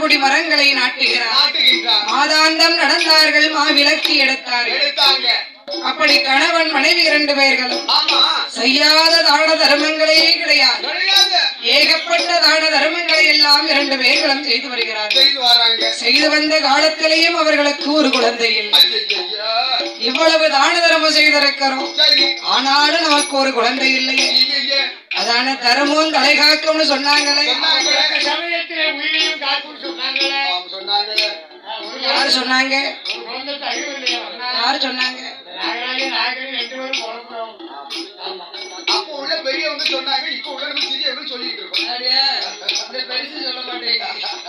கோடி மரங்களை நாட்டுகிறார் நாட்டுகின்றார் மாதாந்தம் நடந்தார்கள் மாவிலக்கி எடுத்தார்கள் எடுத்தாங்க அப்படி கணவன் மனைவி இரண்டு பேர்களும் ஆமா செய்யாத தான தர்மங்களே கிடையாது கிடையாது ஏகப்பட்ட தான தர்மங்களை எல்லாம் இரண்டு பேர்களும் செய்து வருகிறார்கள் செய்து வராங்க செய்து வந்த காலத்திலேயும் அவர்களுக்கு ஒரு குழந்தை இல்லை ஐயையோ. இவ்வளவு தான தர்மம் செய்திருக்கிறோம் சரி ஆனாலும் நமக்கு ஒரு குழந்தை இல்லை இல்லையே அதான தர்மம் தலை காக்கும்னு சொன்னாங்களே சொன்னாங்க சமயத்திலே உயிரையும் காக்குன்னு சொன்னாங்களே ஆம், சொன்னாங்க யாரு சொன்னாங்க ஒரு குழந்தைக்கு அறிவு இல்லையா யாரு சொன்னாங்க நாகராஜ நாகரி ரெண்டு பேரும் குழப்பம் அப்போ உள்ள பெரியவங்க சொன்னாங்க இப்ப உள்ள நம்ம சிறியவங்க சொல்லிட்டு இருக்கோம் இந்த பெருசு சொல்ல மாட்டேங்க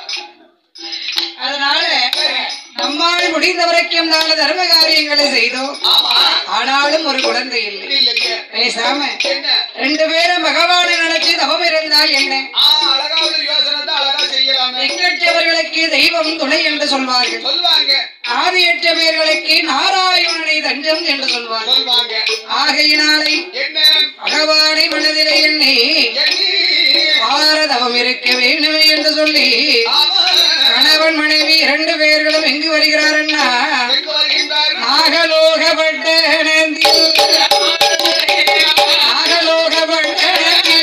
அதனால நம்மால் முடிந்த வரைக்கும் தான தர்ம காரியங்களை செய்தோம் ஆமா ஆனாலும் ஒரு குழந்தை இல்லை இல்லையே பேசாம என்ன ரெண்டு பேரும் பகவானை நினைச்சு தவம் இருந்தால் என்ன ஆ அழகா ஒரு யோசனை தான் அழகா செய்யலாமே திக்கற்றவர்களுக்கு தெய்வம் துணை என்று சொல்வார்கள் சொல்லுவாங்க ஆதியற்ற பேர்களுக்கு நாராயணனை தஞ்சம் என்று சொல்வார்கள் சொல்லுவாங்க ஆகையினாலை என்ன பகவானை மனதிலே எண்ணி எண்ணி பாரதவம் இருக்க வேண்டுமே என்று சொல்லி ஆமா கணவன் மனைவி இரண்டு பேர்களும் எங்கு வருகிறாரன்னா எங்க வருகின்றார் நாகலோக பட்டணத்தில் நாகலோக பட்டணத்தில்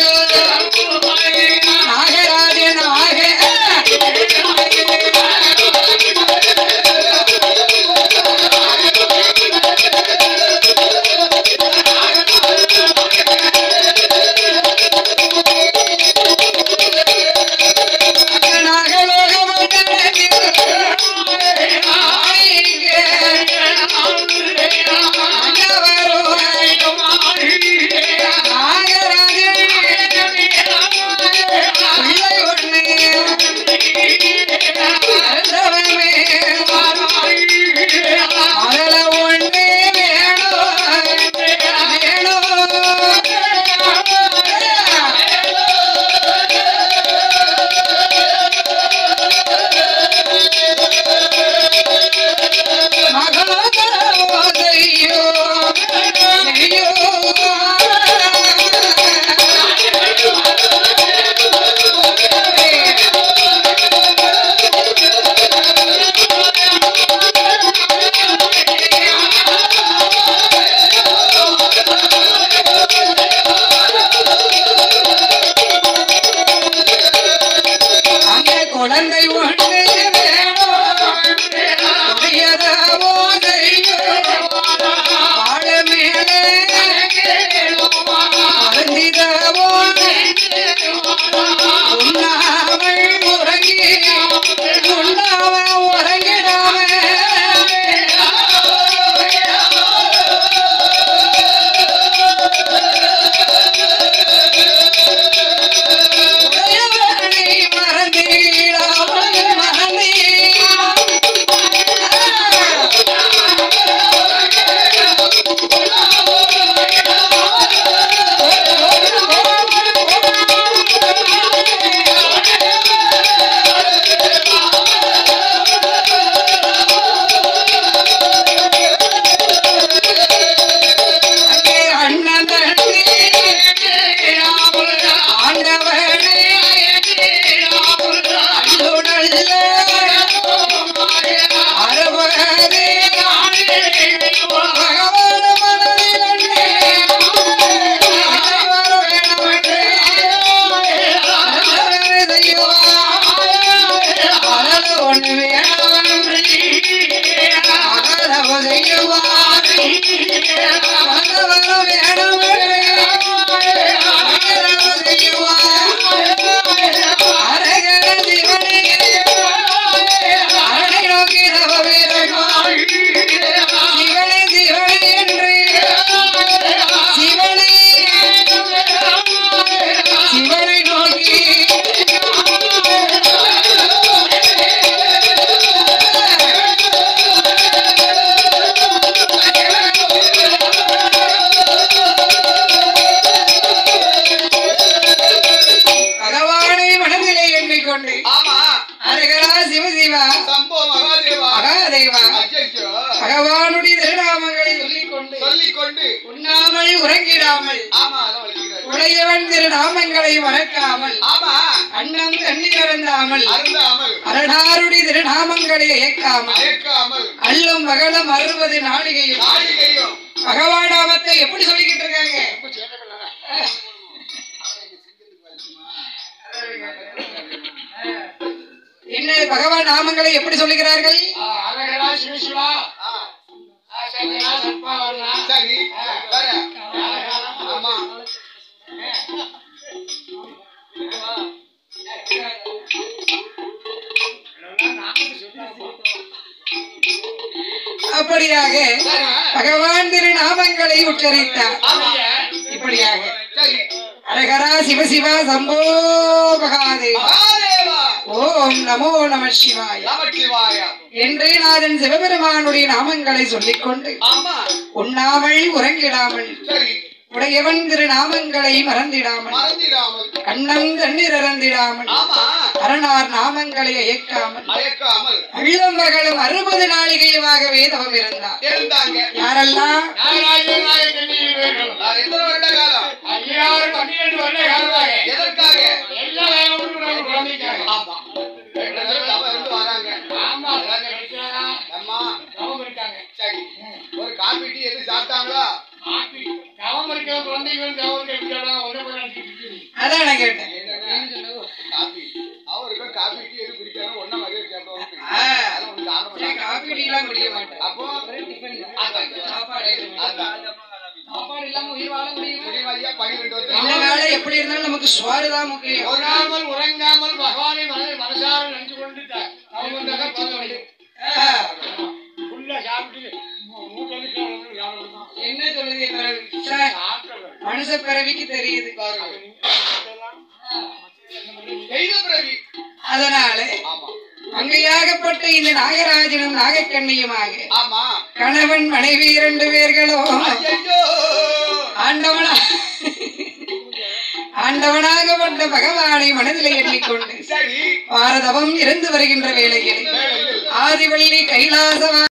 நாகராஜன் ஆக நாகலோக பட்டணத்தில் அங்கே குழந்தை ஒன்று வேணும் உடையதவோ செய்யும் வாழ மேலே அருந்திதவோ உண்ணாமல் உறங்கி உண்ணாம உறங்கிடாம உடையவனை மறந்திடாமல் அங்கே அண்ணன் தண்ணி ஆண்டவனே அன்புடல்ல அறுபதே பகவான் மனதிலன்னே அனைவரும் வேணுமென்றே நல்லது செய்வார். அழகு ஒன்று வேணுமென்றே அகலவு செய்வார். அகலவு வேணுமென்றே அகலவு செய்வார். அரகர சிவனே அரணை நோக்கி தவமிருப்பார். சிவனே சிவனே என்று சிவனே சிவனை நோக்கி பகவானை மனதிலே எண்ணிக்கொண்டு ஆமா அரகரா சிவசிவா சம்போ மகாதேவா மகாதேவா ஐயோ பகவானுடைய திருநாமங்களை சொல்லிக்கொண்டு சொல்லிக்கொண்டு உண்ணாமல் உறங்கிடாமல் ஆமா அதான் வலிக்கிறார். உடையவன் திருநாமங்களை மறக்காமல் ஆமா அன்னம் தண்ணி அருந்தாமல் அருந்தாமல் அரணா நாமங்களை இயக்காமல் மயக்காமல் அள்ளும் மகளும் அறுபது நாளிகையும் நாளிகையும் பகவான் நாமத்தை எப்படி சொல்லிக்கிட்டு இருக்காங்க என்ன பகவான் நாமங்களை எப்படி சொல்லுகிறார்கள் அழகடா சிவசிவா ஆ, சங்கரா சப்பா வரலாம் சரி வேற ஆமா அப்படியாக பகவான் திரு நாமங்களை உச்சரித்தார் இப்படியாக சரி அரகரா சிவசிவா சம்போ மகாதேவா மகாதேவா ஓம் நமோ நம சிவாய நமச்சிவாய என்று நாதன் சிவபெருமானுடைய நாமங்களை சொல்லிக்கொண்டு ஆமா உண்ணாமல் உறங்கிடாமல் சரி உடையவன் திரு நாமங்களை மறந்திடாமல் மறந்திடாமல் கண்ணம் தண்ணீர் அறந்திடாமல் ஆமா அரணார் நாமங்களை இயக்காமல் மயக்காமல் அள்ளும் மகளும் அறுபது நாளிகையுமாகவே தவம் இருந்தார் இருந்தாங்க யாரெல்லாம் நாகராஜன் நாயக்கண்ணி பேர்கள் ஆ, எத்தனை வருட காலம் ஐயாறு பன்னிரண்டு வருட காலமாக எதற்காக எல்லா வேகமும் நம்ம குழந்தைக்காக ஆமா ரெண்டு பேரும் தவம் இருந்து வராங்க ஆமா குழந்தை கிடைச்சாங்க அம்மா தவம் இருக்காங்க சரி ஒரு காபி டீ எது சாப்பிட்டாங்களா ஆப்பி தவம் இருக்கிற குழந்தைகள் தவம் இருக்காங்க ஒன்று பண்ணி அதான் நான் கேட்டேன் காபி அவருக்கு காபி டீ எது பிடிக்காம ஒன்னா மாதிரி சாப்பிடுவாங்க ஆ. அதெல்லாம் ஒண்ணும் சாப்பிட மாட்டாங்க. காபி டீலாம் குடிக்க மாட்டேன் அப்போ அதான். சாப்பாடு அதான். சாப்பாடு இல்லாம உயிர் வாழ முடியுமா முடியுமா ஐயா? பன்னிரெண்டு இந்த வருஷம் காலம் எப்படி இருந்தாலும் நமக்கு சுவாரு தான் முக்கியம் உறங்காமல் உறங்காமல் பகவானை மனதை மனசார நினைச்சு கொண்டு த- தவம் வந்தாங்க போக முடியும் ஆ. ஃபுல்லா சாப்பிட்டு மூ- மூக்கு வந்து கீழே விழுந்து சாப்பிடணும். என்ன சொல்லுது பிறவி? சார், சாப்பிடல. மனுஷ பிறவிக்கு தெரியுது தெய்வ பிறவி அதனால ஆமா அங்கையாகப்பட்ட இந்த நாகராஜனும் நாகக்கண்ணியுமாக ஆமா கணவன் மனைவி இரண்டு பேர்களும் ஐயோ ஆண்டவனா ஆண்டவனாகப்பட்ட பகவானை மனதிலே எண்ணிக்கொண்டு சரி பாரதவம் இருந்து வருகின்ற வேளையில் வேளையில் ஆதிவள்ளி கைலாசவா